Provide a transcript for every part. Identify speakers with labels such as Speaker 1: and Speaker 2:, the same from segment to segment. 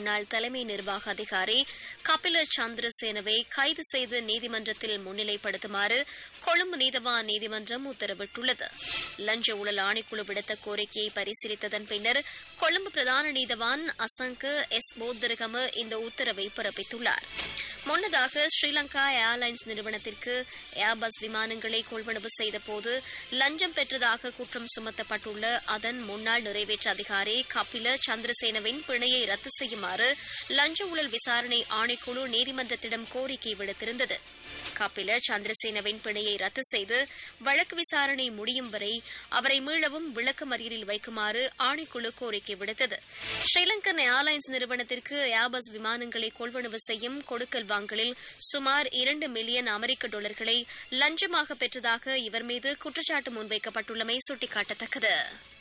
Speaker 1: முன்னாள் தலைமை நிர்வாக அதிகாரி கபில சந்திரசேனவை கைது செய்து நீதிமன்றத்தில் முன்னிலைப்படுத்துமாறு கொழும்பு நீதவான் நீதிமன்றம் உத்தரவிட்டுள்ளது லஞ்ச ஊழல் ஆணைக்குழு விடுத்த கோரிக்கையை பரிசீலித்ததன் பின்னர் கொழும்பு பிரதான நீதவான் அசங்க எஸ் போத்தரகம இந்த உத்தரவை பிறப்பித்துள்ளார் முன்னதாக ஸ்ரீலங்கா ஏர்லைன்ஸ் நிறுவனத்திற்கு ஏர்பஸ் விமானங்களை கொள்வனவு செய்தபோது லஞ்சம் பெற்றதாக குற்றம் சுமத்தப்பட்டுள்ள அதன் முன்னாள் நிறைவேற்ற அதிகாரி கபில சந்திரசேனவின் பிணையை ரத்து செய்யுமாறு லஞ்ச ஊழல் விசாரணை ஆணைக்குழு நீதிமன்றத்திடம் கோரிக்கை விடுத்திருந்தது கபில சந்திரசேனவின் பிணையை ரத்து செய்து வழக்கு விசாரணை முடியும் வரை அவரை மீளவும் விளக்கமறியலில் வைக்குமாறு ஆணைக்குழு கோரிக்கை விடுத்தது ஸ்ரீலங்கன் ஏர்லைன்ஸ் நிறுவனத்திற்கு ஏர்பஸ் விமானங்களை கொள்வனவு செய்யும் கொடுக்கல் வாங்கலில் சுமார் இரண்டு மில்லியன் அமெரிக்க டாலர்களை லஞ்சமாக பெற்றதாக இவர் மீது குற்றச்சாட்டு முன்வைக்கப்பட்டுள்ளமை சுட்டிக்காட்டத்தக்கது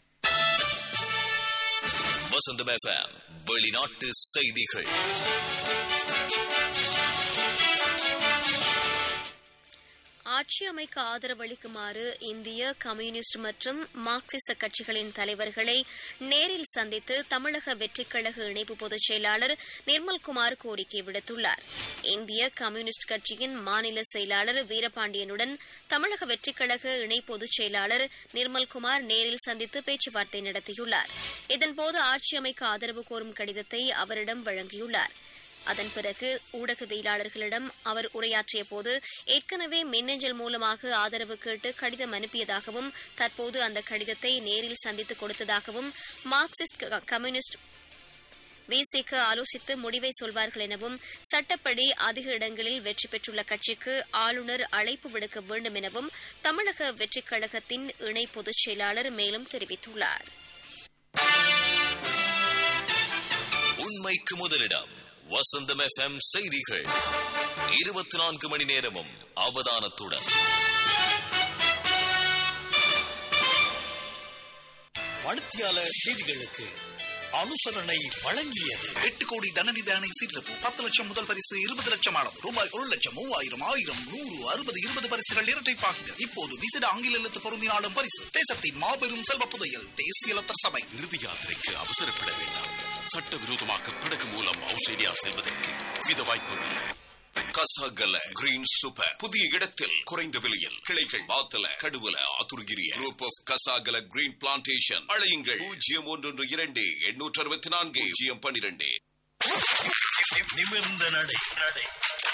Speaker 2: வசந்தம் எஃப்எம் வெளிநாட்டு செய்திகள்
Speaker 1: ஆட்சி அமைக்க ஆதரவளிக்குமாறு இந்திய கம்யூனிஸ்ட் மற்றும் மார்க்சிச கட்சிகளின் தலைவர்களை நேரில் சந்தித்து தமிழக வெற்றிக்கழக இணைப்பு பொதுச் செயலாளர் நிர்மல்குமார் கோரிக்கை விடுத்துள்ளார் இந்திய கம்யூனிஸ்ட் கட்சியின் மாநில செயலாளர் வீரபாண்டியனுடன் தமிழக வெற்றிக்கழக இணை பொதுச் செயலாளர் நிர்மல்குமார் நேரில் சந்தித்து பேச்சுவார்த்தை நடத்தியுள்ளார் இதன்போது ஆட்சி அமைக்க ஆதரவு கோரும் கடிதத்தை அவரிடம் வழங்கியுள்ளார் அதன் பிறகு ஊடகவியலாளர்களிடம் அவர் உரையாற்றிய போது ஏற்கனவே மின்னஞ்சல் மூலமாக ஆதரவு கேட்டு கடிதம் அனுப்பியதாகவும் தற்போது அந்த கடிதத்தை நேரில் சந்தித்து கொடுத்ததாகவும் மார்க்சிஸ்ட் க- கம்யூனிஸ்ட் விசிக்கு ஆலோசித்து முடிவை சொல்வார்கள் எனவும் சட்டப்படி அதிக இடங்களில் வெற்றி பெற்றுள்ள கட்சிக்கு ஆளுநர் அழைப்பு விடுக்க வேண்டும் எனவும் தமிழக வெற்றிக் கழகத்தின் இணை பொதுச் செயலாளர் மேலும் தெரிவித்துள்ளார்
Speaker 2: உண்மைக்கு முதலிடம் வசந்தம் எஃப்எம் செய்திகள் இருபத்தி நான்கு மணி நேரமும் அவதானத்துடன்
Speaker 3: மணித்தியால செய்திகளுக்கு அனுசரணை வழங்கியது
Speaker 4: எட்டு கோடி தனநிதானை சீட்டிழப்பு பத்து லட்சம் முதல் பரிசு இருபது லட்சம் ஆனது ரூபாய் ஒரு லட்சம் மூவாயிரம் ஆயிரம் நூறு அறுபது இருபது பரிசுகள் இரட்டைப்பாகின இப்போது விசிட ஆங்கில எழுத்து பொருந்தினாலும் பரிசு தேசத்தின் மாபெரும் செல்வ புதையல் தேசிய லத்தர் சபை
Speaker 5: இறுதி யாத்திரைக்கு அவசரப்பட வேண்டாம் சட்டவிரோதமாக படகு மூலம் ஆஸ்திரேலியா செல்வதற்கு வித வாய்ப்புள்ளது
Speaker 2: கசகல கிரீன் சூப்பர் புதிய இடத்தில் குறைந்த விலையில் கிளைகள் Wattala Kaduwela Athurugiriya group of Kasagala green plantation அழையுங்கள் பூஜ்ஜியம் ஒன்று இரண்டு எண்ணூற்று அறுபத்தி நான்கு பூஜ்ஜியம் பன்னிரண்டு
Speaker 3: நிமிர்ந்த நடை